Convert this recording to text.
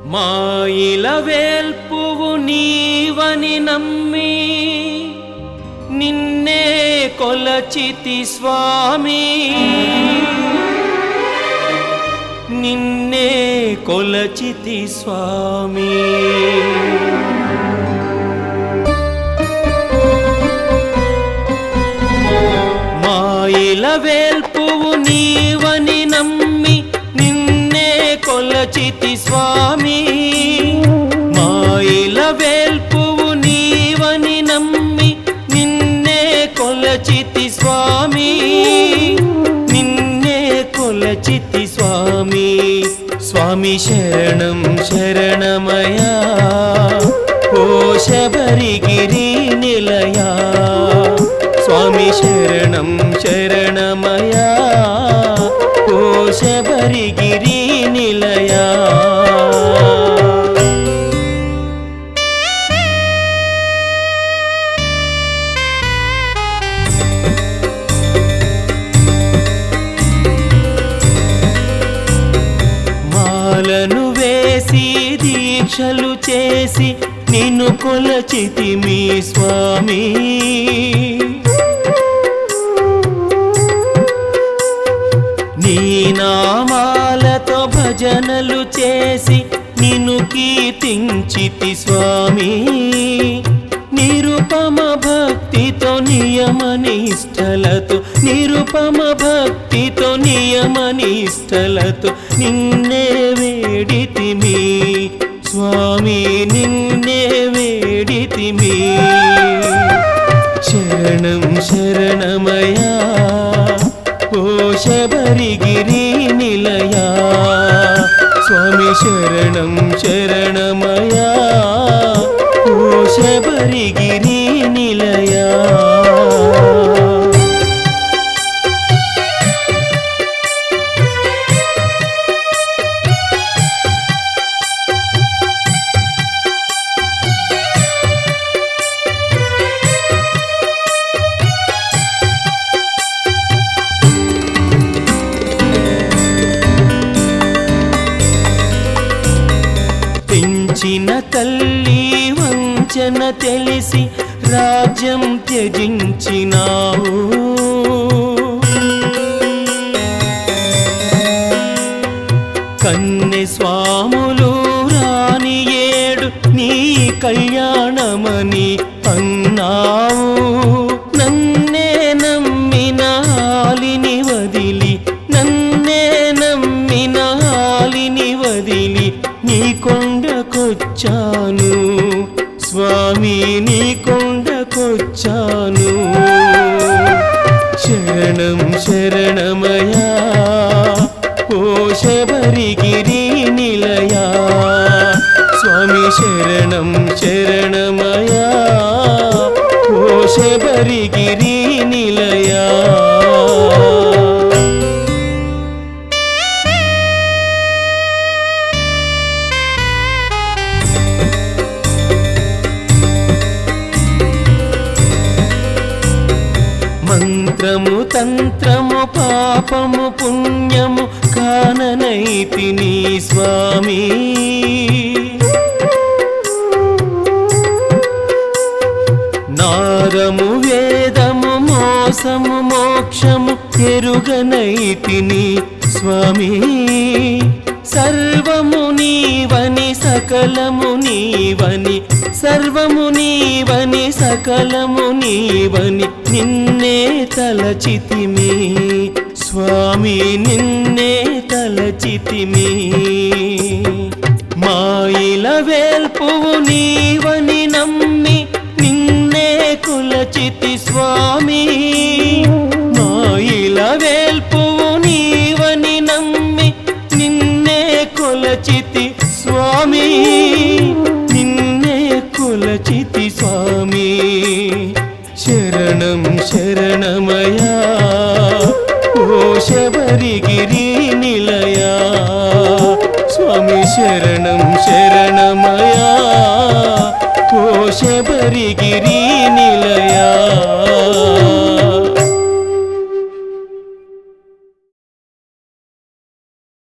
మాయిల వేల్పువు నీవని నమ్మి నిన్నే కొలచితి స్వామి నిన్నే కొలచితి స్వామి మాయిల వేల్పువు నీవని నమ్మి నిన్నే కొలచితి స్వామి మాయిల వేల్పువు నీవని నమ్మి నిన్నే కొలచితి స్వామి నిన్నే కొలచితి స్వామి స్వామి శరణం శరణమయా ఓ శబరిగిరి నిలయా స్వామి శరణం శరణమయా ఓ శబరిగిరి నిలయా మాలను వేసి దీక్షలు చేసి నిన్ను కొలచితి మీ స్వామి నీ నామాలతో భజనలు చేసి నిన్ను కీర్తించితి స్వామి నిరుపమ భక్తితో నియమ నిష్టలతో నిరుపమ భక్తితో నియమ నిష్టలతో నిన్నే వేడితిమి స్వామి నిన్నే వేడితిమి శరణం శరణమయా ఓ శబరిగిరి నిలయా స్వామి శరణం శరణమయా ఓ శబరిగిరి నిలయా పెంచిన తల్లి వంచన తెలిసి రాజ్యం త్యజించినావు కన్నె స్వాములు రాని ఏడు నీ కళ్యాణమని అన్నావు నన్నే నమ్మిన హాలిని వదిలి నన్నే నమ్మిన హాలిని వదిలి నీ కొండకొచ్చాను స్వామి నీ కొండకొచ్చాను శరణం శరణమయా ఓ శబరిగిరి నిలయా స్వామి శరణం శరణమయా ఓ శబరిగిరి నిలయా మంత్రము తంత్రము పాపము పుణ్యము కాననైతి నీ స్వామి నారము వేదము మోసము మోక్షము ఎరుగనైతిని స్వామి సర్వము నీవని సకలము నీవని సర్వము నీవని సకలము నీవని నిన్నే తలచితిమి స్వామి నిన్నే తలచితిమి మాయిల వేల్పువు నీవని నమ్మి నిన్నే కులచితి స్వామి మాయిల వేల్పువు నీవని నమ్మి నిన్నే కొలచితి స్వామి నిన్నే కొలచితి స్వామి శరణం శరణమయా ఓ శబరిగిరి నిలయా స్వామి శరణం శరణమయా ఓ శబరిగిరి